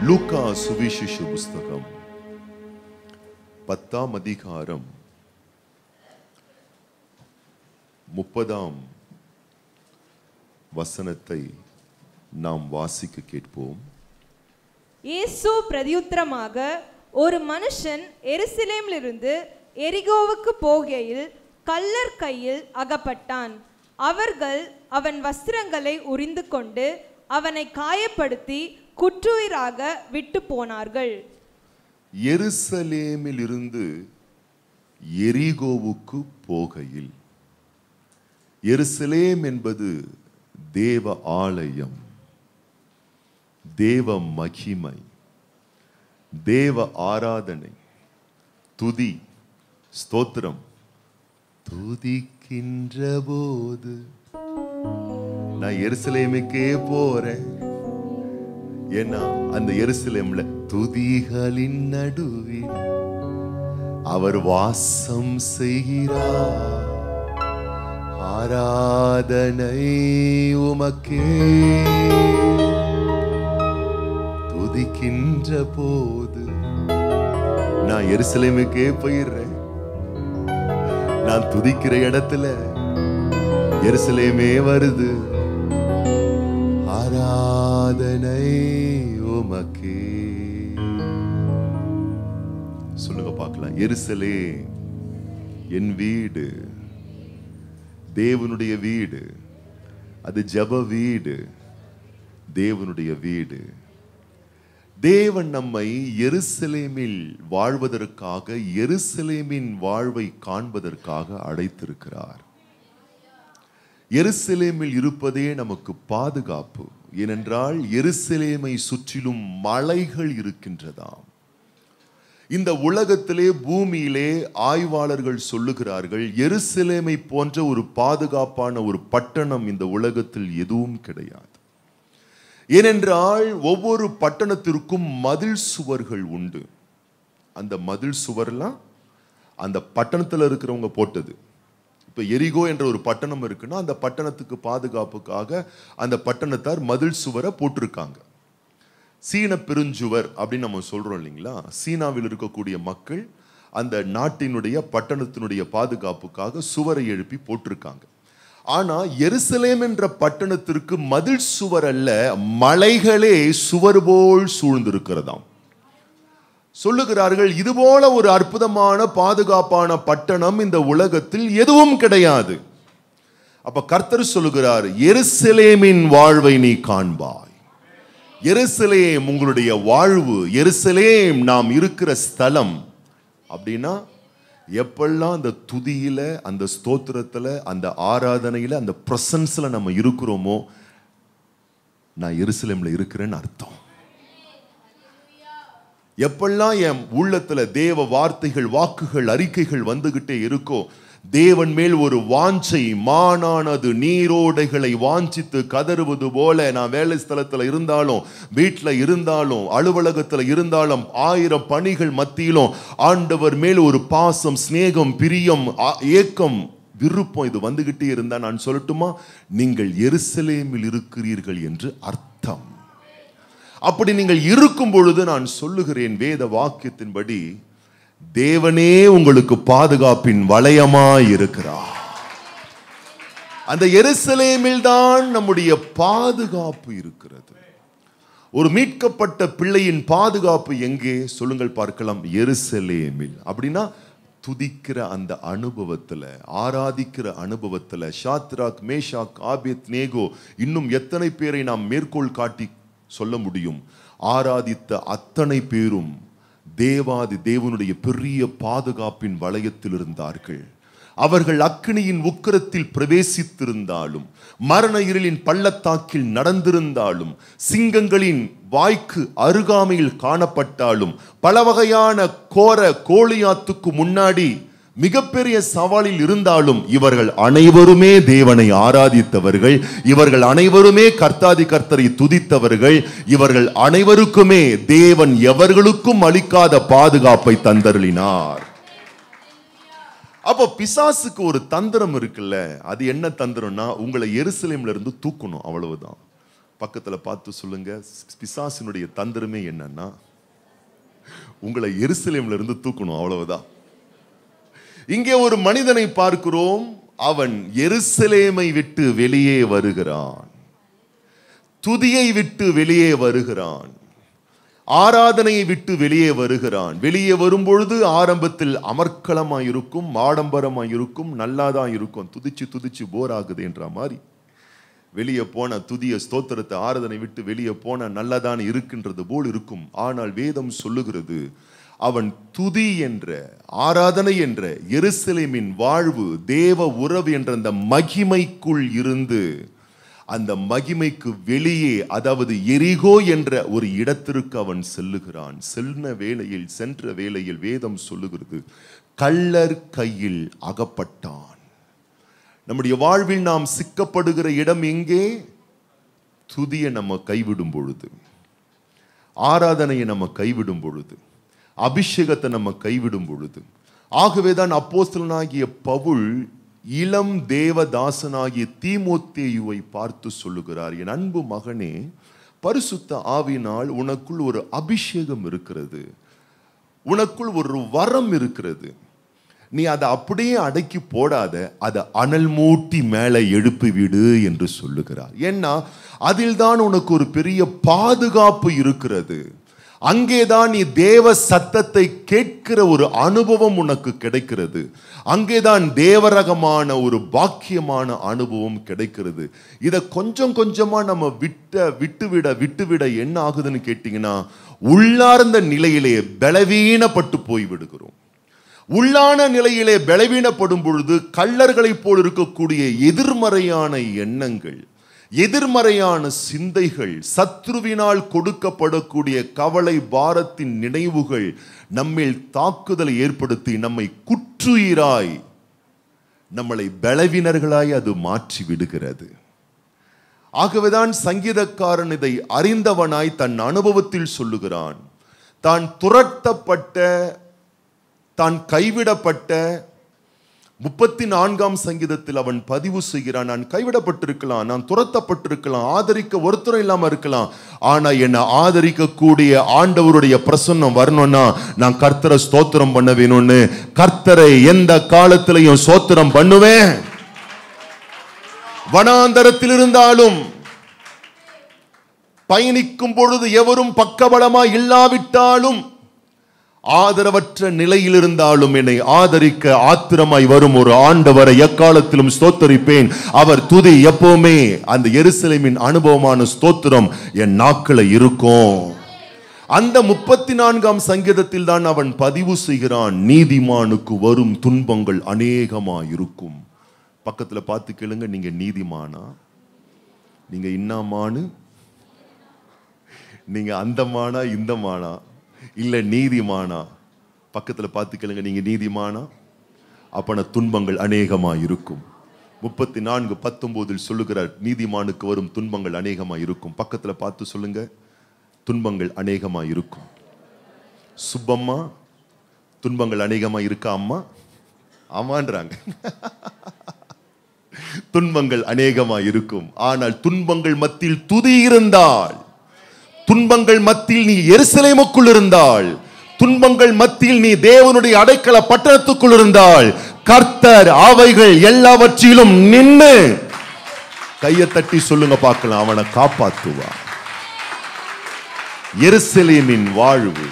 லூக்கா சுவிசேஷ புஸ்தகம் பத்தாம் அதிகாரம் முப்பதாம் வசனத்தை நாம் வாசிக்க கேட்போம் இயேசு பிரதியுத்தரமாக ஒரு மனுஷன் எருசலேமிலிருந்து எரிகோவுக்கு போகையில் கள்ளர் கையில் அகப்பட்டான் அவர்கள் அவன் வஸ்திரங்களை உரிந்து கொண்டு அவனை காயப்படுத்தி குற்றுயிராக விட்டு போனார்கள் எருசலேமில் இருந்து எரிகோவுக்கு போகையில் எருசலேம் என்பது தேவ ஆலயம் தேவ மகிமை தேவ ஆராதனை துதி ஸ்தோத்திரம் துதிக்கின்ற போது நான் எருசலேமுக்கே போறேன் ஏன்னா அந்த எருசலேம்ல துதிகளின் நடுவில் அவர் வாசம் செய்கிறார் ஆராதனை உமக்கே துதிக்கின்ற போது நான் எருசலேமுக்கே போயிடுறேன் நான் துதிக்கிற இடத்துல எருசலேமே வருது ஆராதனை உமக்கே சொல்லுங்க பார்க்கலாம் எருசலே என் வீடு தேவனுடைய வீடு அது ஜப வீடு தேவனுடைய வீடு தேவன் நம்மை எருசலேமில் வாழ்வதற்காக எருசலேமின் வாழ்வை காண்பதற்காக அழைத்திருக்கிறார் எருசலேமில் இருப்பதே நமக்கு பாதுகாப்பு ஏனென்றால் எருசலேமை சுற்றிலும் மலைகள் இருக்கின்றதாம் இந்த உலகத்திலே பூமியிலே ஆய்வாளர்கள் சொல்லுகிறார்கள் எருசலேமை போன்ற ஒரு பாதுகாப்பான ஒரு பட்டணம் இந்த உலகத்தில் எதுவும் கிடையாது ஏனென்றால் ஒவ்வொரு பட்டணத்திற்கும் மதில் சுவர்கள் உண்டு அந்த மதில் சுவர்லாம் அந்த பட்டணத்தில் இருக்கிறவங்க போட்டது இப்போ எரிகோ என்ற ஒரு பட்டணம் இருக்குன்னா அந்த பட்டணத்துக்கு பாதுகாப்புக்காக அந்த பட்டணத்தார் மதில் சுவரை போட்டிருக்காங்க சீன பெருஞ்சுவர் அப்படின்னு நம்ம சொல்றோம் இல்லைங்களா சீனாவில் இருக்கக்கூடிய மக்கள் அந்த நாட்டினுடைய பட்டணத்தினுடைய பாதுகாப்புக்காக சுவரை எழுப்பி போட்டிருக்காங்க ஆனா எருசலேம் என்ற பட்டணத்திற்கு மதில் சுவர் அல்ல மலைகளே சுவர் போல் சூழ்ந்திருக்கிறதாம் சொல்லுகிறார்கள் இதுபோல ஒரு அற்புதமான பாதுகாப்பான பட்டணம் இந்த உலகத்தில் எதுவும் கிடையாது அப்ப கர்த்தர் சொல்லுகிறார் எருசலேமின் வாழ்வை நீ காண்பாய் எருசலேம் உங்களுடைய வாழ்வு எருசலேம் நாம் இருக்கிற ஸ்தலம் அப்படின்னா எப்பெல்லாம் அந்த துதியில அந்த ஸ்தோத்திரத்துல அந்த ஆராதனையில அந்த பிரசன்ஸ்ல நம்ம இருக்கிறோமோ நான் எருசலேம்ல இருக்கிறேன்னு அர்த்தம் எப்பெல்லாம் என் உள்ளத்துல தேவ வார்த்தைகள் வாக்குகள் அறிக்கைகள் வந்துகிட்டே இருக்கோ தேவன் மேல் ஒரு வாஞ்சை மானானது நீரோடைகளை வாஞ்சித்து கதறுவது போல நான் வேலை ஸ்தலத்துல இருந்தாலும் வீட்டில் இருந்தாலும் அலுவலகத்துல இருந்தாலும் ஆயிரம் பணிகள் மத்தியிலும் ஆண்டவர் மேல் ஒரு பாசம் சிநேகம் பிரியம் ஆ- ஏக்கம் விருப்பம் இது வந்துகிட்டே இருந்தா நான் சொல்லட்டுமா நீங்கள் எருசலேமில் இருக்கிறீர்கள் என்று அர்த்தம் அப்படி நீங்கள் இருக்கும் பொழுது நான் சொல்லுகிறேன் வேத வாக்கியத்தின்படி தேவனே உங்களுக்கு பாதுகாப்பின் வளையமாய் இருக்கிறார் அந்த எருசலேமில் தான் நம்முடைய பாதுகாப்பு இருக்கிறது ஒரு மீட்கப்பட்ட பிள்ளையின் பாதுகாப்பு எங்கே சொல்லுங்கள் பார்க்கலாம் எருசலேமில் அப்படின்னா துதிக்கிற அந்த அனுபவத்துல ஆராதிக்கிற அனுபவத்துல ஷாத்ராக் மேஷாக் ஆபியத் நேகோ இன்னும் எத்தனை பேரை நாம் மேற்கோள் காட்டி சொல்ல முடியும் ஆராதித்த அத்தனை பேரும் தேவாதி தேவனுடைய பெரிய பாதுகாப்பின் வளையத்தில் இருந்தார்கள் அவர்கள் அக்கினியின் உக்கிரத்தில் பிரவேசித்திருந்தாலும் மரண இருளின் பள்ளத்தாக்கில் நடந்திருந்தாலும் சிங்கங்களின் வாய்க்கு அருகாமையில் காணப்பட்டாலும் பல வகையான கோர கோலியாத்துக்கு முன்னாடி மிகப்பெரிய சவாலில் இருந்தாலும் இவர்கள் அனைவருமே தேவனை ஆராதித்தவர்கள் இவர்கள் அனைவருமே கர்த்தாதி கர்த்தரை துதித்தவர்கள் இவர்கள் அனைவருக்குமே தேவன் எவர்களுக்கும் அளிக்காத பாதுகாப்பை தந்தருளினார் அப்போ பிசாசுக்கு ஒரு தந்திரம் இருக்குல்ல அது என்ன தந்திரம்னா உங்களை எருசலேம்ல இருந்து தூக்கணும் அவ்வளவுதான் பக்கத்துல பார்த்து சொல்லுங்க பிசாசினுடைய தந்திரமே என்னன்னா உங்களை எருசலேம்ல இருந்து தூக்கணும் அவ்வளவுதான் இங்கே ஒரு மனிதனை பார்க்கிறோம் அவன் எருசலேமை விட்டு வெளியே வருகிறான் துதியை விட்டு வெளியே வருகிறான் ஆராதனையை விட்டு வெளியே வருகிறான் வெளியே வரும்பொழுது ஆரம்பத்தில் அமர்க்களமாய் இருக்கும் ஆடம்பரமாய் இருக்கும் நல்லாதான் இருக்கும் துதிச்சு துதிச்சு போர் ஆகுது என்ற மாதிரி வெளியே போன துதிய ஸ்தோத்திரத்தை ஆராதனை விட்டு வெளியே போன நல்லதான் இருக்கின்றது போல் இருக்கும் ஆனால் வேதம் சொல்லுகிறது அவன் துதி என்ற ஆராதனை என்ற எருசலேமின் வாழ்வு தேவ உறவு என்ற அந்த மகிமைக்குள் இருந்து அந்த மகிமைக்கு வெளியே அதாவது எரிகோ என்ற ஒரு இடத்திற்கு அவன் செல்லுகிறான் செல்ன வேளையில் சென்ற வேளையில் வேதம் சொல்லுகிறது கள்ளர் கையில் அகப்பட்டான் நம்முடைய வாழ்வில் நாம் சிக்கப்படுகிற இடம் எங்கே துதியை நம்ம கைவிடும் பொழுது ஆராதனையை நம்ம கைவிடும் பொழுது அபிஷேகத்தை நம்ம கைவிடும் பொழுது ஆகவேதான் அப்போஸ்தலனாகிய பவுல் இளம் தேவதாசனாகிய தீமோத்தேயுவை பார்த்து சொல்லுகிறார் என் அன்பு மகனே பரிசுத்த ஆவினால் உனக்குள் ஒரு அபிஷேகம் இருக்கிறது உனக்குள் ஒரு வரம் இருக்கிறது நீ அதை அப்படியே அடக்கி போடாத அதை அனல் மூட்டி மேலே எழுப்பி விடு என்று சொல்லுகிறார் ஏன்னா அதில்தான் உனக்கு ஒரு பெரிய பாதுகாப்பு இருக்கிறது அங்கேதான் நீ தேவ சத்தத்தை கேட்கிற ஒரு அனுபவம் உனக்கு கிடைக்கிறது அங்கேதான் தேவரகமான ஒரு பாக்கியமான அனுபவம் கிடைக்கிறது இதை கொஞ்சம் கொஞ்சமா நம்ம விட்ட விட்டுவிட விட்டுவிட என்ன ஆகுதுன்னு கேட்டீங்கன்னா உள்ளார்ந்த நிலையிலே பலவீனப்பட்டு போய் விடுகிறோம் உள்ளான நிலையிலே பலவீனப்படும் பொழுது கள்ளர்களைப் போல் இருக்கக்கூடிய எதிர்மறையான எண்ணங்கள் எதிர்மறையான சிந்தைகள் சத்ருவினால் கொடுக்கப்படக்கூடிய கவலை பாரத்தின் நினைவுகள் நம்மில் தாக்குதலை ஏற்படுத்தி நம்மை குற்றுயிராய் நம்மளை பலவீனர்களாய் அது மாற்றி விடுகிறது ஆகவேதான் சங்கீதக்காரன் இதை அறிந்தவனாய் தன் அனுபவத்தில் சொல்லுகிறான் தான் துரத்தப்பட்ட தான் கைவிடப்பட்ட முப்பத்தி நான்காம் சங்கீதத்தில் அவன் பதிவு செய்கிறான் நான் கைவிடப்பட்டிருக்கலாம் நான் துரத்தப்பட்டிருக்கலாம் ஆதரிக்க ஒருத்தரும் இல்லாம இருக்கலாம் ஆனா என்னை ஆதரிக்கக்கூடிய ஆண்டவருடைய பிரசன்னம் வரணும்னா நான் கர்த்தரை ஸ்தோத்திரம் பண்ண வேணும்னு கர்த்தரை எந்த காலத்திலையும் ஸ்தோத்திரம் பண்ணுவேன் வனாந்தரத்தில் இருந்தாலும் பயணிக்கும் பொழுது எவரும் பக்கபலமா இல்லாவிட்டாலும் ஆதரவற்ற நிலையில் இருந்தாலும் என்னை ஆதரிக்க ஆத்திரமாய் வரும் ஒரு ஆண்டவரை எக்காலத்திலும் ஸ்தோத்தரிப்பேன் அவர் துதி எப்பவுமே அந்த எருசலேமின் அனுபவமான ஸ்தோத்திரம் என் நாக்களை இருக்கும் அந்த முப்பத்தி நான்காம் சங்கீதத்தில் தான் அவன் பதிவு செய்கிறான் நீதிமானுக்கு வரும் துன்பங்கள் அநேகமா இருக்கும் பக்கத்துல பார்த்து கேளுங்க நீங்க நீதிமானா நீங்க இன்னாமானு நீங்க அந்த மானா இந்த மானா இல்ல நீதிமானா பக்கத்துல பார்த்து கேளுங்க நீங்க நீதிமானா அப்பன துன்பங்கள் அநேகமா இருக்கும் முப்பத்தி நான்கு பத்தொன்பதில் சொல்லுகிறார் நீதிமானுக்கு வரும் துன்பங்கள் அநேகமா இருக்கும் பக்கத்துல பார்த்து சொல்லுங்க துன்பங்கள் அநேகமா இருக்கும் சுப்பம்மா துன்பங்கள் அநேகமா இருக்கா அம்மா ஆமான்றாங்க துன்பங்கள் அநேகமா இருக்கும் ஆனால் துன்பங்கள் மத்தியில் துதி இருந்தால் துன்பங்கள் மத்தியில் நீ எருசலேமுக்குள் இருந்தால் துன்பங்கள் மத்தியில் நீ தேவனுடைய அடைக்கல பட்டணத்துக்குள் இருந்தால் கர்த்தர் அவைகள் எல்லாவற்றிலும் நின்னு கையை தட்டி சொல்லுங்க பார்க்கலாம் அவனை காப்பாத்துவார் எருசலேமின் வாழ்வு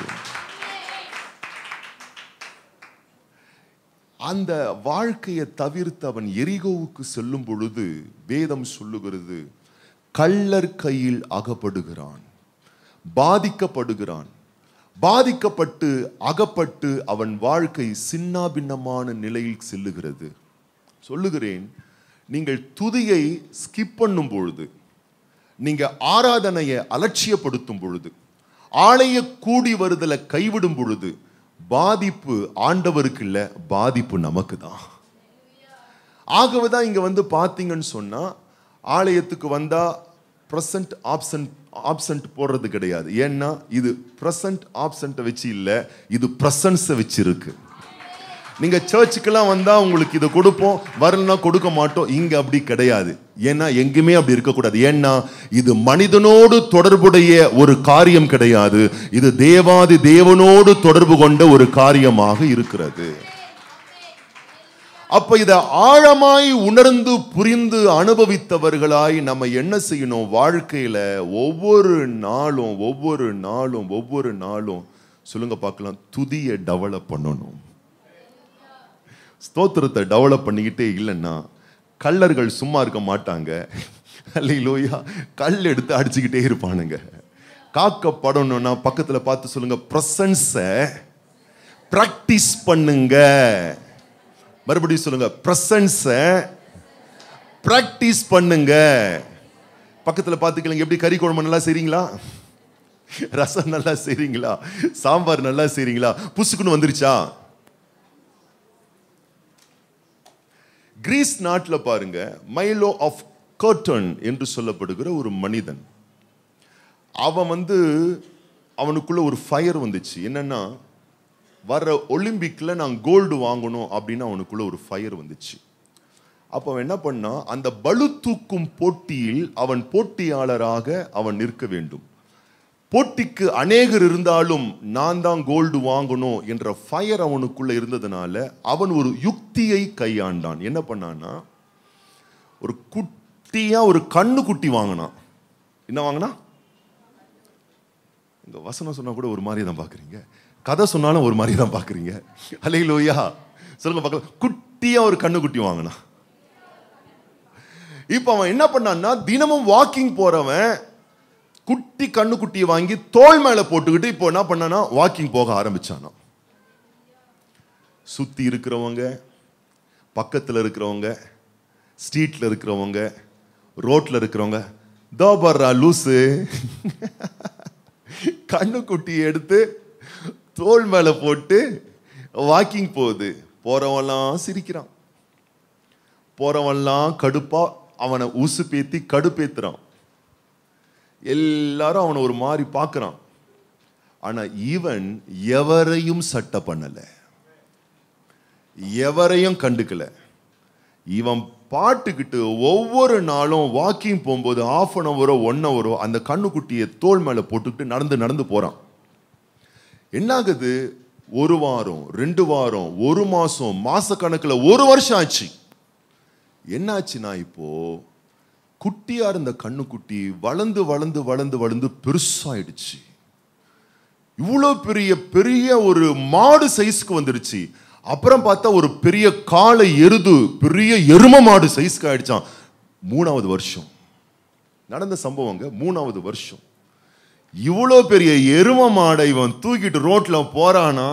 அந்த வாழ்க்கையை தவிர்த்து அவன் எரிகோவுக்கு செல்லும் பொழுது வேதம் சொல்லுகிறது கள்ளர் கையில் அகப்படுகிறான் பாதிக்கப்படுகிறான் பாதிக்கப்பட்டு அகப்பட்டு அவன் வாழ்க்கை சின்னாபின்னமான நிலையில் செல்லுகிறது சொல்லுகிறேன் நீங்கள் துதியை ஸ்கிப் பண்ணும் பொழுது நீங்க ஆராதனையை அலட்சியப்படுத்தும் பொழுது ஆலய கூடி வருதலை கைவிடும் பொழுது பாதிப்பு ஆண்டவருக்கு இல்ல பாதிப்பு நமக்கு தான் ஆகவே தான் இங்க வந்து பார்த்தீங்கன்னு சொன்னா ஆலயத்துக்கு வந்தா ப்ரெசன்ட் ஆப்சன்ட் ஆப்சன்ட் போடுறது கிடையாது ஏன்னா இது ப்ரெசன்ட் ஆப்சண்ட்டை வச்சு இல்லை இது ப்ரெசன்ஸை வச்சு இருக்கு நீங்க சர்ச்சுக்கெல்லாம் வந்தா உங்களுக்கு இதை கொடுப்போம் வரலன்னா கொடுக்க மாட்டோம் இங்க அப்படி கிடையாது ஏன்னா எங்குமே அப்படி இருக்கக்கூடாது ஏன்னா இது மனிதனோடு தொடர்புடைய ஒரு காரியம் கிடையாது இது தேவாதி தேவனோடு தொடர்பு கொண்ட ஒரு காரியமாக இருக்கிறது அப்ப இத ஆழமாய் உணர்ந்து புரிந்து அனுபவித்தவர்களாய் நம்ம என்ன செய்யணும் வாழ்க்கையில ஒவ்வொரு நாளும் ஒவ்வொரு நாளும் ஒவ்வொரு நாளும் சொல்லுங்க பார்க்கலாம் துதியை டெவலப் பண்ணணும் ஸ்தோத்திரத்தை டெவலப் பண்ணிக்கிட்டே இல்லைன்னா கள்ளர்கள் சும்மா இருக்க மாட்டாங்க அல்லையிலோயா கல் எடுத்து அடிச்சுக்கிட்டே இருப்பானுங்க காக்கப்படணும்னா பக்கத்துல பார்த்து சொல்லுங்க ப்ரெசன்ஸை ப்ராக்டிஸ் பண்ணுங்க மறுபடியும் சொல்லுங்க ப்ரெசன்ஸை ப்ராக்டிஸ் பண்ணுங்க பக்கத்துல பார்த்துக்கலங்க எப்படி கறி குழம்பு நல்லா செய்றீங்களா ரசம் நல்லா செய்றீங்களா சாம்பார் நல்லா செய்றீங்களா புசுக்குன்னு வந்துருச்சா கிரீஸ் நாட்டில் பாருங்க மைலோ ஆஃப் கர்டன் என்று சொல்லப்படுகிற ஒரு மனிதன் அவன் வந்து அவனுக்குள்ள ஒரு ஃபயர் வந்துச்சு என்னன்னா வர்ற ஒலிம்பிக்ல நான் கோல்டு வாங்கணும் அப்படின்னு அவனுக்குள்ள ஒரு ஃபயர் வந்துச்சு அப்போ அவன் என்ன பண்ணா அந்த பளு தூக்கும் போட்டியில் அவன் போட்டியாளராக அவன் நிற்க வேண்டும் போட்டிக்கு அநேகர் இருந்தாலும் நான் தான் கோல்டு வாங்கணும் என்ற ஃபயர் அவனுக்குள்ள இருந்ததுனால அவன் ஒரு யுக்தியை கையாண்டான் என்ன பண்ணான்னா ஒரு குட்டியா ஒரு கண்ணு குட்டி வாங்கினான் என்ன வாங்கினா இந்த வசனம் சொன்னா கூட ஒரு மாதிரி தான் பாக்குறீங்க கதை சொன்னாலும் ஒரு மாதிரி தான் பாக்குறீங்க அல்லையிலோயா சொல்லுங்க பார்க்கலாம் குட்டியா ஒரு கண்ணு குட்டி வாங்கினான் இப்ப அவன் என்ன பண்ணான்னா தினமும் வாக்கிங் போறவன் குட்டி கண்ணு குட்டியை வாங்கி தோள் மேல போட்டுக்கிட்டு இப்போ என்ன பண்ணானா வாக்கிங் போக ஆரம்பிச்சானா சுத்தி இருக்கிறவங்க பக்கத்துல இருக்கிறவங்க ஸ்ட்ரீட்ல இருக்கிறவங்க ரோட்ல இருக்கிறவங்க தோபர்ரா லூசு கண்ணுக்குட்டியை எடுத்து தோள் மேல போட்டு வாக்கிங் போகுது போறவன்லாம் சிரிக்கிறான் போறவன்லாம் கடுப்பா அவனை உசு பேத்தி கடுப்பேத்துறான் எல்லாரும் அவனை ஒரு மாதிரி பார்க்கறான் ஆனா இவன் எவரையும் சட்டை பண்ணல எவரையும் கண்டுக்கல இவன் பாட்டுக்கிட்டு ஒவ்வொரு நாளும் வாக்கிங் போகும்போது ஆஃப் அன் ஹவரோ ஒன் ஹவரோ அந்த கண்ணுக்குட்டியை தோள் மேல போட்டுக்கிட்டு நடந்து நடந்து போறான் என்னாகுது ஒரு வாரம் ரெண்டு வாரம் ஒரு மாசம் மாச கணக்குல ஒரு வருஷம் ஆச்சு என்னாச்சுன்னா இப்போ குட்டியா இருந்த கண்ணுக்குட்டி வளர்ந்து வளர்ந்து வளர்ந்து வளர்ந்து பெருசாயிடுச்சு இவ்வளோ பெரிய பெரிய ஒரு மாடு சைஸ்க்கு வந்துருச்சு அப்புறம் பார்த்தா ஒரு பெரிய காளை எருது பெரிய எரும மாடு சைஸ்க்கு ஆயிடுச்சான் மூணாவது வருஷம் நடந்த சம்பவங்க மூணாவது வருஷம் இவ்வளோ பெரிய எரும மாடை இவன் தூக்கிட்டு ரோட்ல போறானா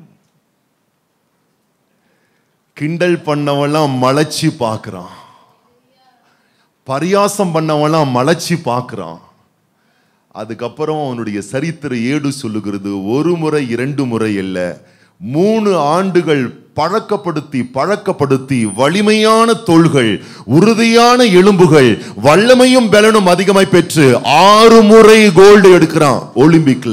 கிண்டல் பண்ணவெல்லாம் மலைச்சு பார்க்கறான் பரியாசம் பண்ணவெல்லாம் மலைச்சு பார்க்கறான் அதுக்கப்புறம் அவனுடைய சரித்திர ஏடு சொல்லுகிறது ஒரு முறை இரண்டு முறை அல்ல மூணு ஆண்டுகள் பழக்கப்படுத்தி பழக்கப்படுத்தி வலிமையான தோள்கள் உறுதியான எலும்புகள் வல்லமையும் பலனும் அதிகமாய் பெற்று ஆறு முறை கோல்டு எடுக்கிறான் ஒலிம்பிக்ல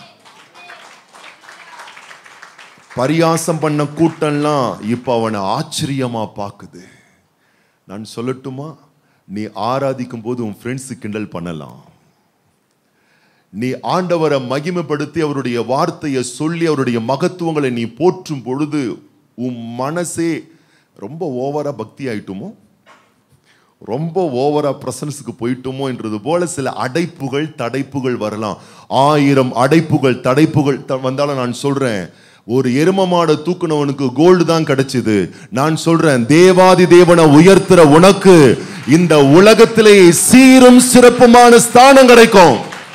பரியாசம் பண்ண கூட்டம்லாம் இப்ப அவனை ஆச்சரியமா பாக்குது நான் சொல்லட்டுமா நீ ஆராதிக்கும் போது உன் ஃப்ரெண்ட்ஸு கிண்டல் பண்ணலாம் நீ ஆண்டவரை மகிமைப்படுத்தி அவருடைய வார்த்தையை சொல்லி அவருடைய மகத்துவங்களை நீ போற்றும் பொழுது உன் மனசே ரொம்ப ஓவரா பக்தி ஆயிட்டுமோ ரொம்ப ஓவரா பிரசன்ஸுக்கு போயிட்டோமோ என்றது போல சில அடைப்புகள் தடைப்புகள் வரலாம் ஆயிரம் அடைப்புகள் தடைப்புகள் த- வந்தாலும் நான் சொல்றேன் ஒரு எரும மாடை தூக்குனவனுக்கு கோல்டு தான் கிடைச்சது நான் சொல்றேன் தேவாதி தேவனை உயர்த்துற உனக்கு இந்த உலகத்திலே சீரும் சிறப்புமான ஸ்தானம் கிடைக்கும்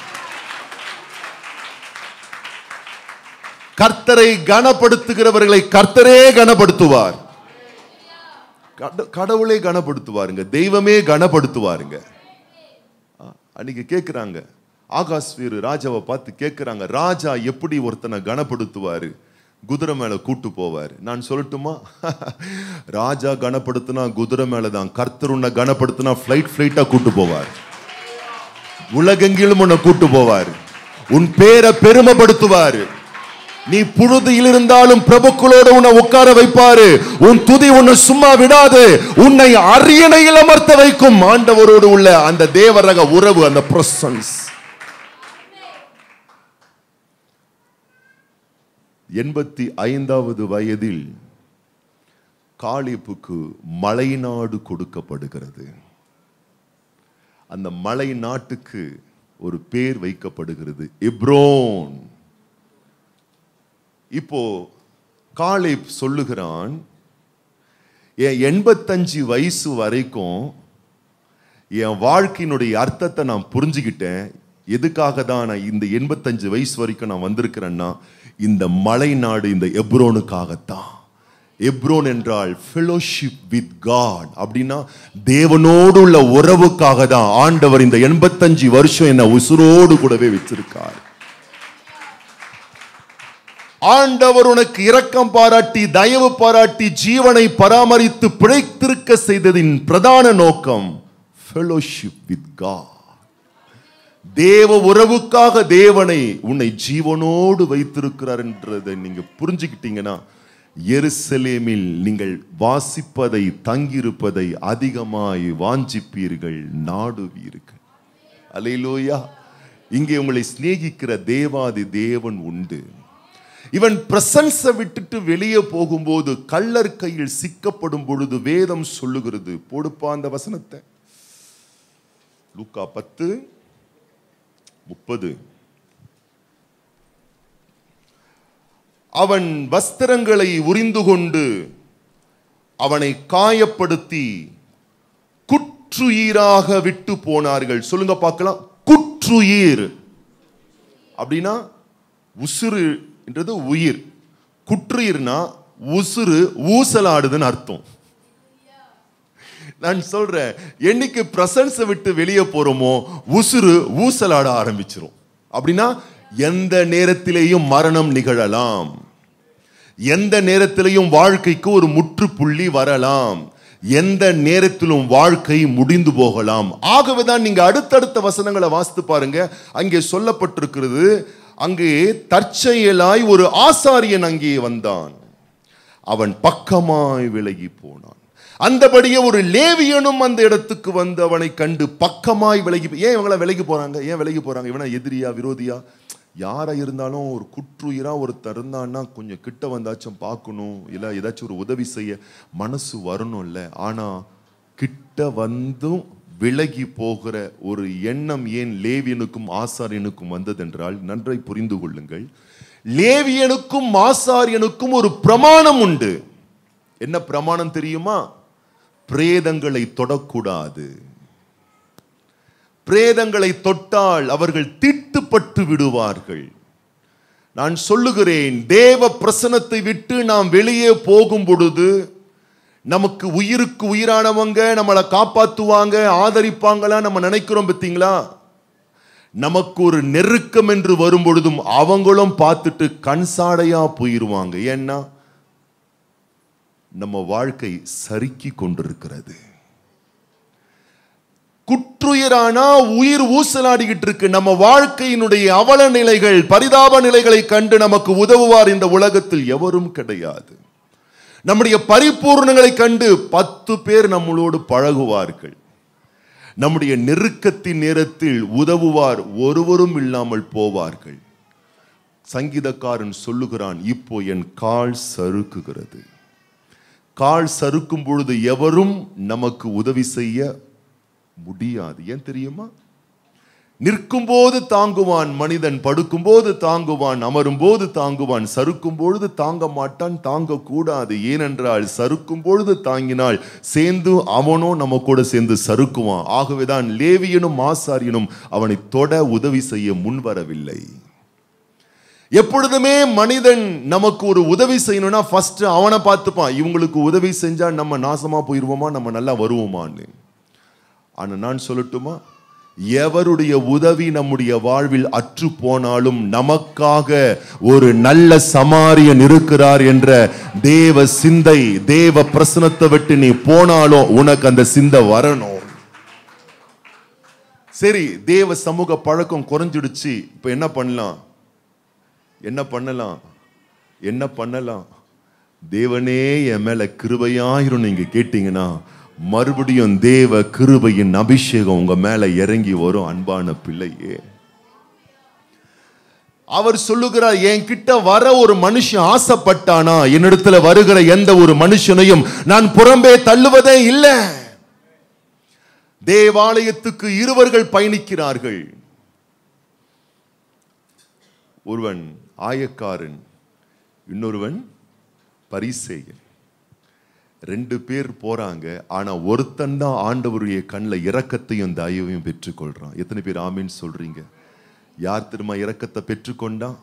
கர்த்தரை கனப்படுத்துகிறவர்களை கர்த்தரே கனப்படுத்துவார் கட- கடவுளே கனப்படுத்துவாருங்க தெய்வமே கனப்படுத்துவாருங்க ஆ, அன்னைக்கு கேக்குறாங்க ஆகாஷ் வீரு ராஜாவை பார்த்து கேக்குறாங்க ராஜா எப்படி ஒருத்தனை கனப்படுத்துவாரு குதிரை மேல கூட்டு போவாரு நான் சொல்லட்டுமா ராஜா கனப்படுத்தினா குதிரை மேல தான் கர்த்தர் உன்னை கனப்படுத்தினா ஃபிளைட் ஃபிளைட்டா கூட்டு போவார் உலகெங்கிலும் உன்னை கூட்டு போவார் உன் பேரை பெருமைப்படுத்துவாரு நீ புழுதியில் இருந்தாலும் பிரபுக்களோடு உன்னை உட்கார வைப்பாரு உன் துதி உன்னை சும்மா விடாது உன்னை அரியணையில் அமர்த்த வைக்கும் ஆண்டவரோடு உள்ள அந்த தேவரக உறவு அந்த பிரசன்ஸ் எண்பத்தி ஐந்தாவது வயதில் காளிப்புக்கு மலைநாடு கொடுக்கப்படுகிறது அந்த மலை நாட்டுக்கு ஒரு பேர் வைக்கப்படுகிறது எப்ரோன் இப்போ காலேப் சொல்லுகிறான் என் எண்பத்தஞ்சு வயசு வரைக்கும் என் வாழ்க்கையினுடைய அர்த்தத்தை நான் புரிஞ்சுக்கிட்டேன் எதுக்காக தான் நான் இந்த எண்பத்தஞ்சு வயசு வரைக்கும் நான் வந்திருக்கிறேன்னா இந்த மலை நாடு இந்த எப்ரோனுக்காகத்தான் எப்ரோன் என்றால் ஃபெலோஷிப் வித் காட் அப்படின்னா தேவனோடு உள்ள உறவுக்காக தான் ஆண்டவர் இந்த எண்பத்தஞ்சு வருஷம் என்ன உசுரோடு கூடவே வச்சிருக்கார் ஆண்டவர் உனக்கு இரக்கம் பாராட்டி தயவு பாராட்டி ஜீவனை பராமரித்து பிழைத்திருக்க செய்ததின் பிரதான நோக்கம் ஃபெலோஷிப் வித் காட் தேவ உறவுக்காக தேவனை உன்னை ஜீவனோடு வைத்திருக்கிறார் என்றதை நீங்க புரிஞ்சுக்கிட்டீங்கன்னா எருசலேமில் நீங்கள் வாசிப்பதை தங்கியிருப்பதை அதிகமாய் வாஞ்சிப்பீர்கள் நாடுவீர்கள் அலையிலோயா இங்கே உங்களை சிநேகிக்கிற தேவாதி தேவன் உண்டு இவன் பிரசன்ஸை விட்டுட்டு வெளியே போகும்போது கள்ளர் கையில் சிக்கப்படும் பொழுது வேதம் சொல்லுகிறது போடுப்பா அந்த வசனத்தை லூக்கா பத்து முப்பது அவன் வஸ்திரங்களை உரிந்து கொண்டு அவனை காயப்படுத்தி குற்றுயிராக விட்டு போனார்கள் சொல்லுங்க பார்க்கலாம் குற்றுயிர் அப்படின்னா உசுறுன்றது உயிர் குற்றுயிர்னா உசுறு ஊசலாடுதுன்னு அர்த்தம் நான் சொல்றேன் என்னைக்கு பிரசன்ஸை விட்டு வெளியே போறோமோ உசுறு ஊசலாட ஆரம்பிச்சிரும் அப்படின்னா எந்த நேரத்திலேயும் மரணம் நிகழலாம் எந்த நேரத்திலையும் வாழ்க்கைக்கு ஒரு முற்றுப்புள்ளி வரலாம் எந்த நேரத்திலும் வாழ்க்கை முடிந்து போகலாம் ஆகவேதான் நீங்க அடுத்தடுத்த வசனங்களை வாசித்து பாருங்க அங்கே சொல்லப்பட்டிருக்கிறது அங்கே தற்செயலாய் ஒரு ஆசாரியன் அங்கே வந்தான் அவன் பக்கமாய் விலகி போனான் அந்தபடியே ஒரு லேவியனும் அந்த இடத்துக்கு வந்து அவனை கண்டு பக்கமாய் விலகி ஏன் இவங்கள விலகி போறாங்க ஏன் விலகி போறாங்க இவனா எதிரியா விரோதியா யாரா இருந்தாலும் ஒரு குற்றுயிரா ஒருத்தர் இருந்தான்னா கொஞ்சம் கிட்ட வந்தாச்சும் பார்க்கணும் இல்லை ஏதாச்சும் ஒரு உதவி செய்ய மனசு வரணும்ல ஆனா கிட்ட வந்தும் விலகி போகிற ஒரு எண்ணம் ஏன் லேவியனுக்கும் ஆசாரியனுக்கும் வந்ததென்றால் நன்றை புரிந்து கொள்ளுங்கள் லேவியனுக்கும் ஆசாரியனுக்கும் ஒரு பிரமாணம் உண்டு என்ன பிரமாணம் தெரியுமா பிரேதங்களை தொடக்கூடாது பிரேதங்களை தொட்டால் அவர்கள் தீட்டுப்பட்டு விடுவார்கள் நான் சொல்லுகிறேன் தேவ பிரசனத்தை விட்டு நாம் வெளியே போகும் பொழுது நமக்கு உயிருக்கு உயிரானவங்க நம்மளை காப்பாத்துவாங்க ஆதரிப்பாங்களா நம்ம நினைக்கிறோம் பார்த்தீங்களா நமக்கு ஒரு நெருக்கம் என்று வரும் பொழுதும் அவங்களும் பார்த்துட்டு கண்சாடையா போயிருவாங்க ஏன்னா நம்ம வாழ்க்கை சறுக்கி கொண்டிருக்கிறது குற்றுயிரானா உயிர் ஊசலாடிக்கிட்டு இருக்கு நம்ம வாழ்க்கையினுடைய அவல நிலைகள் பரிதாப நிலைகளை கண்டு நமக்கு உதவுவார் இந்த உலகத்தில் எவரும் கிடையாது நம்முடைய பரிபூர்ணங்களை கண்டு பத்து பேர் நம்மளோடு பழகுவார்கள் நம்முடைய நெருக்கத்தின் நேரத்தில் உதவுவார் ஒருவரும் இல்லாமல் போவார்கள் சங்கீதக்காரன் சொல்லுகிறான் இப்போ என் கால் சறுக்குகிறது கால் சறுக்கும் பொழுது எவரும் நமக்கு உதவி செய்ய முடியாது ஏன் தெரியுமா நிற்கும் போது தாங்குவான் மனிதன் படுக்கும் போது தாங்குவான் அமரும் போது தாங்குவான் சறுக்கும் பொழுது தாங்க மாட்டான் தாங்க கூடாது ஏனென்றால் சறுக்கும் பொழுது தாங்கினால் சேர்ந்து அவனோ நம்ம கூட சேர்ந்து சறுக்குவான் ஆகவேதான் லேவியனும் ஆசாரியனும் அவனை தொட உதவி செய்ய முன்வரவில்லை எப்பொழுதுமே மனிதன் நமக்கு ஒரு உதவி செய்யணும்னா ஃபர்ஸ்ட் அவனை பார்த்துப்பான் இவங்களுக்கு உதவி செஞ்சா நம்ம நாசமா போயிருவோமா நம்ம நல்லா வருவோமான்னு ஆனா நான் சொல்லட்டுமா எவருடைய உதவி நம்முடைய வாழ்வில் அற்று போனாலும் நமக்காக ஒரு நல்ல சமாரியன் இருக்கிறார் என்ற தேவ சிந்தை தேவ பிரசனத்தை விட்டு நீ போனாலும் உனக்கு அந்த சிந்தை வரணும் சரி தேவ சமூக பழக்கம் குறைஞ்சிடுச்சு இப்ப என்ன பண்ணலாம் என்ன பண்ணலாம் என்ன பண்ணலாம் தேவனே என் மேல கிருபையாயிரும் நீங்க கேட்டீங்கன்னா மறுபடியும் தேவ கிருபையின் அபிஷேகம் உங்க மேல இறங்கி வரும் அன்பான பிள்ளையே அவர் சொல்லுகிறார் என் கிட்ட வர ஒரு மனுஷன் ஆசைப்பட்டானா என்னிடத்துல வருகிற எந்த ஒரு மனுஷனையும் நான் புறம்பே தள்ளுவதே இல்லை தேவாலயத்துக்கு இருவர்கள் பயணிக்கிறார்கள் ஒருவன் ஆயக்காரன் இன்னொருவன் பரிசேயன் ரெண்டு பேர் போறாங்க ஆனா ஒருத்தன் தான் ஆண்டவருடைய கண்ணில் இரக்கத்தையும் தயவையும் பெற்றுக்கொள்றான் எத்தனை பேர் ஆமீன்னு சொல்றீங்க யார் திரும்ப இரக்கத்தை பெற்றுக்கொண்டான்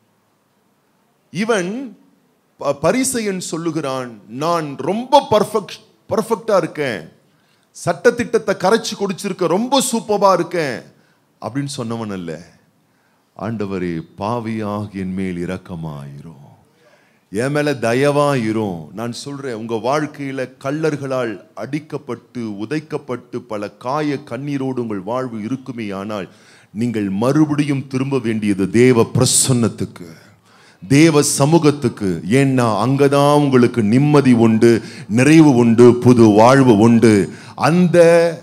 இவன் ப- பரிசேயன் சொல்லுகிறான் நான் ரொம்ப பர்ஃபெக்ட் பர்ஃபெக்டா இருக்கேன் சட்டத்திட்டத்தை கரைச்சு குடிச்சிருக்க ரொம்ப சூப்பரா இருக்கேன் அப்படின்னு சொன்னவன் அல்ல ஆண்டவரே பாவியாக என் மேல் இரக்கமாயிரும் என் மேல தயவாயிரும் நான் சொல்றேன் உங்க வாழ்க்கையில கள்ளர்களால் அடிக்கப்பட்டு உதைக்கப்பட்டு பல காய கண்ணீரோடு உங்கள் வாழ்வு இருக்குமே ஆனால் நீங்கள் மறுபடியும் திரும்ப வேண்டியது தேவ பிரசன்னத்துக்கு தேவ சமூகத்துக்கு ஏன்னா அங்கதான் உங்களுக்கு நிம்மதி உண்டு நிறைவு உண்டு புது வாழ்வு உண்டு அந்த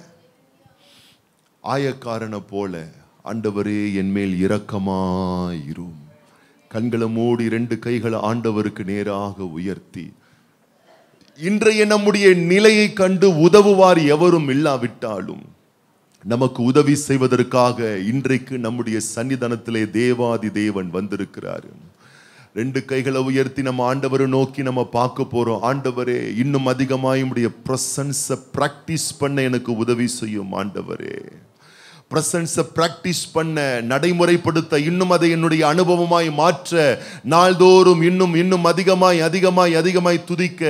ஆயக்காரனை போல ஆண்டவரே என் மேல் இரக்கமாயிரும் கண்களை மூடி ரெண்டு கைகளை ஆண்டவருக்கு நேராக உயர்த்தி இன்றைய நம்முடைய நிலையை கண்டு உதவுவார் எவரும் இல்லாவிட்டாலும் நமக்கு உதவி செய்வதற்காக இன்றைக்கு நம்முடைய சன்னிதானத்திலே தேவாதி தேவன் வந்திருக்கிறார் ரெண்டு கைகளை உயர்த்தி நம்ம ஆண்டவரை நோக்கி நம்ம பார்க்க போறோம் ஆண்டவரே இன்னும் அதிகமாய் உடைய பிரசன்ஸை பிராக்டிஸ் பண்ண எனக்கு உதவி செய்யும் ஆண்டவரே பிரசன்ஸை பிராக்டிஸ் பண்ண நடைமுறைப்படுத்த இன்னும் அதை என்னுடைய அனுபவமாய் மாற்ற நாள்தோறும் இன்னும் இன்னும் அதிகமாய் அதிகமாய் அதிகமாய் துதிக்க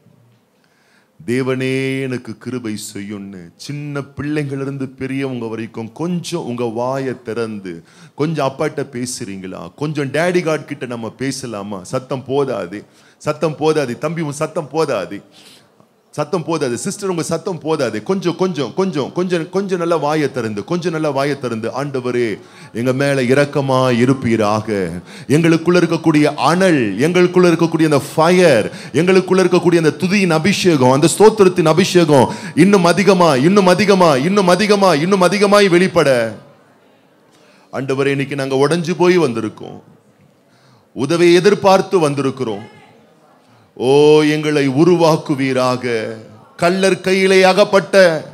தேவனே எனக்கு கிருபை செய்யும்னு சின்ன பிள்ளைங்கள்ல இருந்து பெரியவங்க வரைக்கும் கொஞ்சம் உங்க வாயை திறந்து கொஞ்சம் அப்பாட்ட பேசுறீங்களா கொஞ்சம் டேடி காட் கிட்ட நம்ம பேசலாமா சத்தம் போதாது சத்தம் போதாது தம்பி உன் சத்தம் போதாது சத்தம் போதாது சிஸ்டர் உங்க சத்தம் போதாது கொஞ்சம் கொஞ்சம் கொஞ்சம் கொஞ்சம் கொஞ்சம் நல்லா வாயை திறந்து கொஞ்சம் நல்லா வாயை திறந்து ஆண்டவரே எங்க மேல இரக்கமா இருப்பீராக எங்களுக்குள்ள இருக்கக்கூடிய அனல் எங்களுக்குள்ள இருக்கக்கூடிய அந்த ஃபயர் எங்களுக்குள்ள இருக்கக்கூடிய அந்த துதியின் அபிஷேகம் அந்த ஸ்தோத்திரத்தின் அபிஷேகம் இன்னும் அதிகமா இன்னும் அதிகமா இன்னும் அதிகமா இன்னும் அதிகமாய் வெளிப்பட ஆண்டவரே இன்னைக்கு நாங்க உடைஞ்சு போய் வந்திருக்கோம் உதவியை எதிர்பார்த்து வந்திருக்கிறோம் ஓ எங்களை உருவாக்குவீராக கள்ளர் கையிலே அகப்பட்ட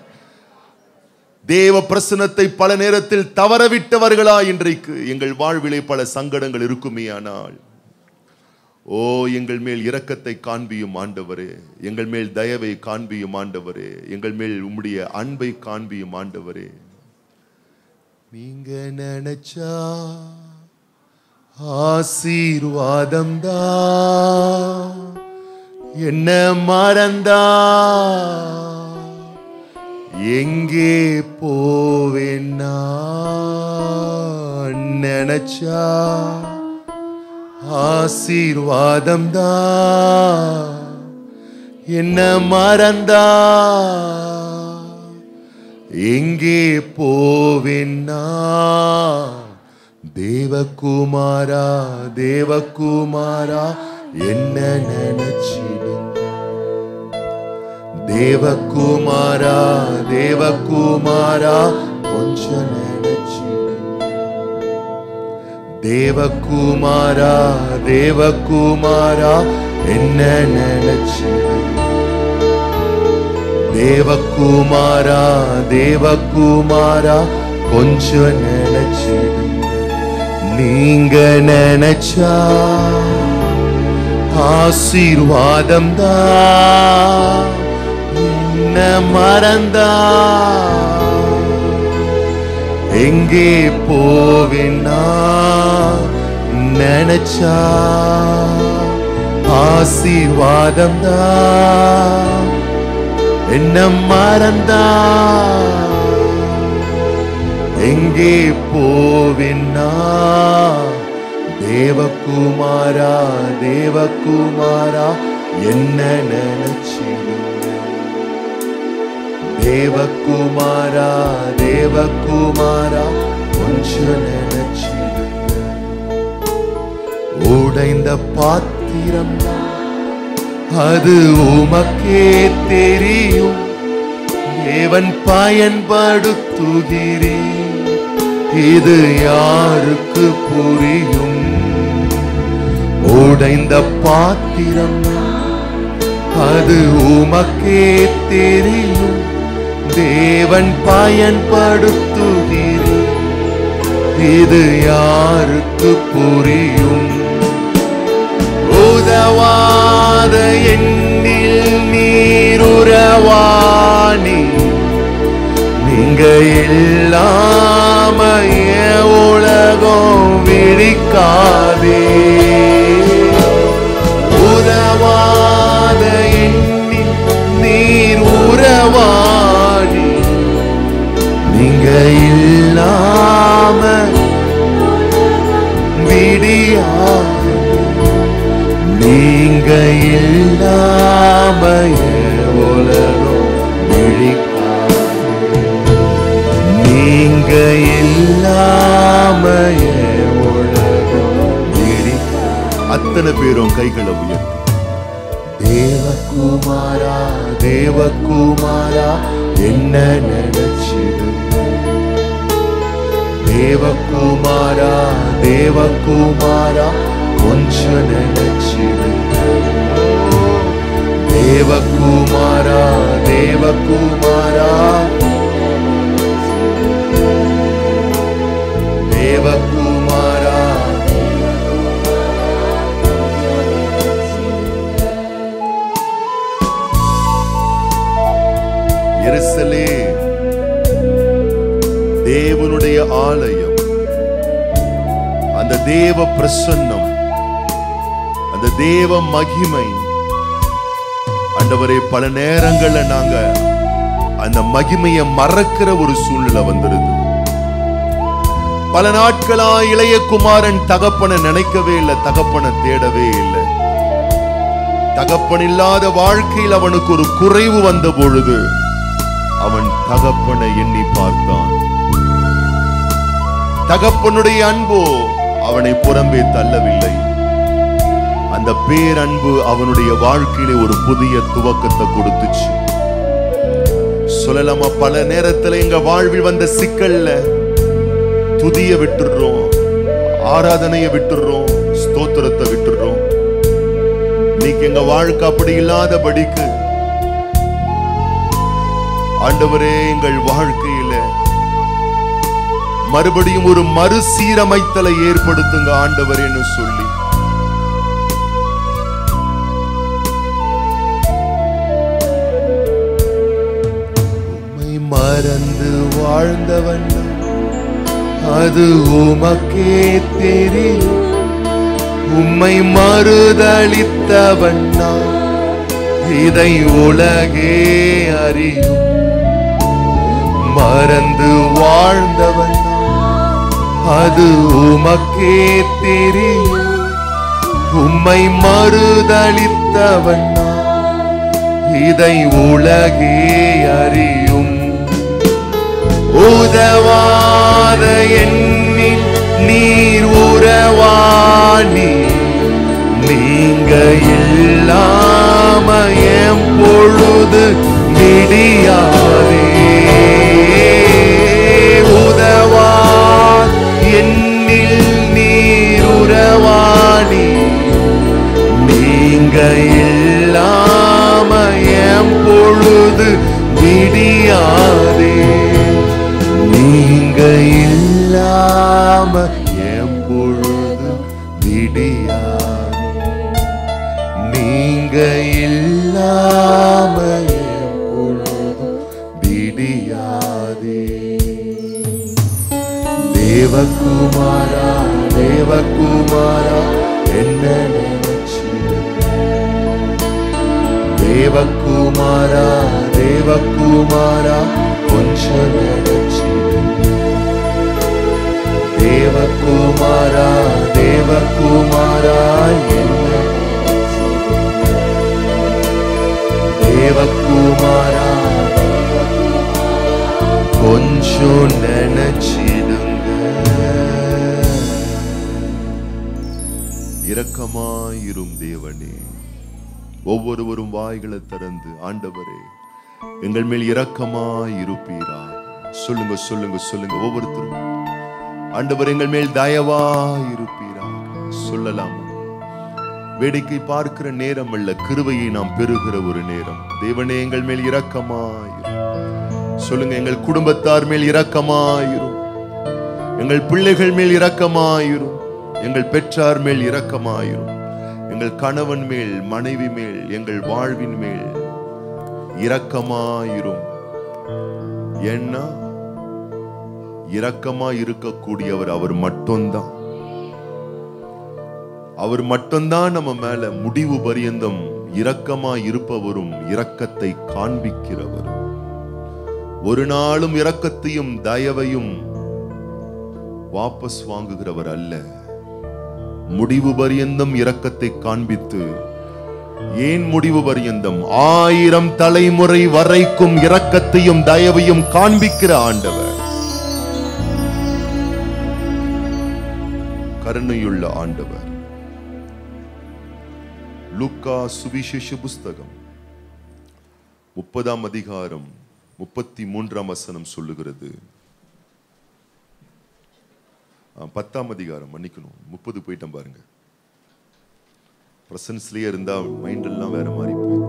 தேவ பிரசனத்தை பல நேரத்தில் தவறவிட்டவர்களா இன்றைக்கு எங்கள் வாழ்விலே பல சங்கடங்கள் இருக்குமே ஆனால் ஓ எங்கள் மேல் இரக்கத்தை காண்பியும் ஆண்டவரே எங்கள் மேல் தயவை காண்பியும் ஆண்டவரே எங்கள் மேல் உம்முடைய அன்பை காண்பியும் ஆண்டவரே நீங்க நினைச்சா ஆசீர்வாதம் தான் என்ன மறந்தா எங்கே போவேன்னா நினைச்சா ஆசீர்வாதம் தான் என்ன மறந்தா எங்கே போவேன்னா தேவகுமாரா தேவகுமாரா என்ன நினைச்சிடுங்க தேவகுமாரா தேவகுமாரா கொஞ்சம் நினைச்சிடுங்க தேவகுமாரா தேவகுமாரா என்ன நினைச்சிடுங்க தேவகுமாரா தேவகுமாரா கொஞ்சம் நினைச்சிடுங்க நீங்க நினைச்சா ஆசீர்வாதம் தான் என்ன மறந்தா எங்கே போவேன்னா நினைச்சா ஆசீர்வாதம் தான் என்ன மறந்தா எங்கே போவேன்னா தேவகுமாரா தேவகுமாரா என்ன நினைச்சிடுங்க தேவகுமாரா தேவகுமாரா கொஞ்சம் நினைச்சிடுங்க உடைந்த பாத்திரத்தை பாத்திரம் அது உமக்கே தெரியும் தேவன் பயன்படுத்துகிறேன் இது யாருக்கு புரியும் உடைந்த பாத்திரம் அது உமக்கே தெரியும் தேவன் பயன்படுத்துகிறேன் இது யாருக்கு புரியும் உதவாத எண்ணில் நீருறவாணி நீங்க இல்லாம என் உலகம் விழிக்காதே உதவாத எண்ணில் நீர் உறவாணி நீங்க இல்லாம விடியாது நீங்க இல்லாம என் உலகம் விழிக்காது நீங்க இல்லாம என் உலகம் விழிக்காது அத்தனை பேரும் கைகளை உயர்த்தி தேவகுமாரா தேவகுமாரா என்ன நினைச்சிடு தேவகுமாரா தேவகுமாரா கொஞ்சம் நினைச்சிடுங்க தேவகுமாரா தேவகுமாரா தேவகுமாரா எருசலே தேவனுடைய ஆலயம் அந்த தேவ பிரசன்னம் அந்த தேவ மகிமை ஆண்டவரே பல நேரங்கள்ல நாங்க அந்த மகிமையை மறக்கிற ஒரு சூழ்நிலை வந்துருது பல நாட்களா இளைய குமாரன் தகப்பனை நினைக்கவே இல்லை தகப்பனை தேடவே இல்லை தகப்பன் இல்லாத வாழ்க்கையில் அவனுக்கு ஒரு குறைவு வந்த பொழுது அவன் தகப்பனை எண்ணி பார்த்தான் தகப்பனுடைய அன்போ அவனை புறம்பே தள்ளவில்லை அந்த பேரன்பு அவனுடைய வாழ்க்கையிலே ஒரு புதிய துவக்கத்தை கொடுத்துச்சு சொல்லலாமா பல நேரத்துல எங்க வாழ்வில் வந்த சிக்கல்ல துதிய விட்டுடுறோம் ஆராதனைய விட்டுடுறோம் ஸ்தோத்திரத்தை விட்டுடுறோம் இன்னைக்கு எங்க வாழ்க்கை அப்படி இல்லாதபடிக்கு ஆண்டவரே எங்கள் வாழ்க்கையில மறுபடியும் ஒரு மறுசீரமைத்தலை ஏற்படுத்துங்க ஆண்டவரேன்னு சொல்லி உம்மை மறந்து வாழ்ந்தவன் அது உமக்கே தெரியும் உம்மை மறுதளித்தவன் நான் இதை உலகே அறியும் மறந்து வாழ்ந்தவன் நான், அது உமக்கே தெரியும் உம்மை மறுதளித்தவன் நான், இதை உலகே அறியும் உதவாத எண்ணில் நீர் உறவாணி நீங்க இல்லாம என் பொழுது விடியாதே உதவா எண்ணில் நீர் உறவாணி நீங்க இல்லாம என் பொழுது விடியாதே நீங்க இல்லாம என் பொழுது விடியாதே நீங்க இல்லாம என் பொழுது விடியாதே தேவகுமாரா தேவகுமாரா என்ன நினைச்சு தேவகுமாரா தேவகுமாரா கொஞ்சம் நினைச்சு தேவகுமாரா தேவகுமாரா என்ன தேவகுமாரா கொஞ்சம் நினைச்சிடுங்க இரக்கமாயிரும் தேவனே ஒவ்வொருவரும் வாய்களை திறந்து ஆண்டவரே எங்கள் மேல் இரக்கமாயிருப்பீரா சொல்லுங்க சொல்லுங்க சொல்லுங்க ஒவ்வொருத்தரும் ஆண்டவர் எங்கள் மேல் தயவாயிருப்பீரா சொல்லலாமா வேடிக்கை பார்க்கிற நேரம் அல்ல கிருபையை நாம் பெறுகிற ஒரு நேரம் தேவனே எங்கள் மேல் இரக்கமாயிரும் சொல்லுங்க எங்கள் குடும்பத்தார் மேல் இரக்கமாயிரும் எங்கள் பிள்ளைகள் மேல் இரக்கமாயிரும் எங்கள் பெற்றார் மேல் இரக்கமாயிரும் எங்கள் கணவன் மேல் மனைவி மேல் எங்கள் வாழ்வின் மேல் இரக்கமாயிரும் ஏன்னா இரக்கமா இருக்கக்கூடியவர் அவர் மட்டும்தான் அவர் மட்டும்தான் நம்ம மேல முடிவு பரியந்தம் இரக்கமா இருப்பவரும் இரக்கத்தை காண்பிக்கிறவரும் ஒரு நாளும் இரக்கத்தையும் தயவையும் வாபஸ் வாங்குகிறவர் அல்ல முடிவு பரியந்தம் இரக்கத்தை காண்பித்து ஏன் முடிவு பரியந்தம் ஆயிரம் தலைமுறை வரைக்கும் இரக்கத்தையும் தயவையும் காண்பிக்கிற ஆண்டவர் கருணையுள்ள ஆண்டவர் லுக்கா சுவிசேஷ புஸ்தகம் முப்பதாம் அதிகாரம் முப்பத்தி மூன்றாம் வசனம் சொல்லுகிறது ஆ, பத்தாம் அதிகாரம் மன்னிக்கணும் முப்பது போயிட்டேன் பாருங்க பிரசன்ஸ்லயே இருந்தா மைண்ட் எல்லாம் வேற மாதிரி போயிடும்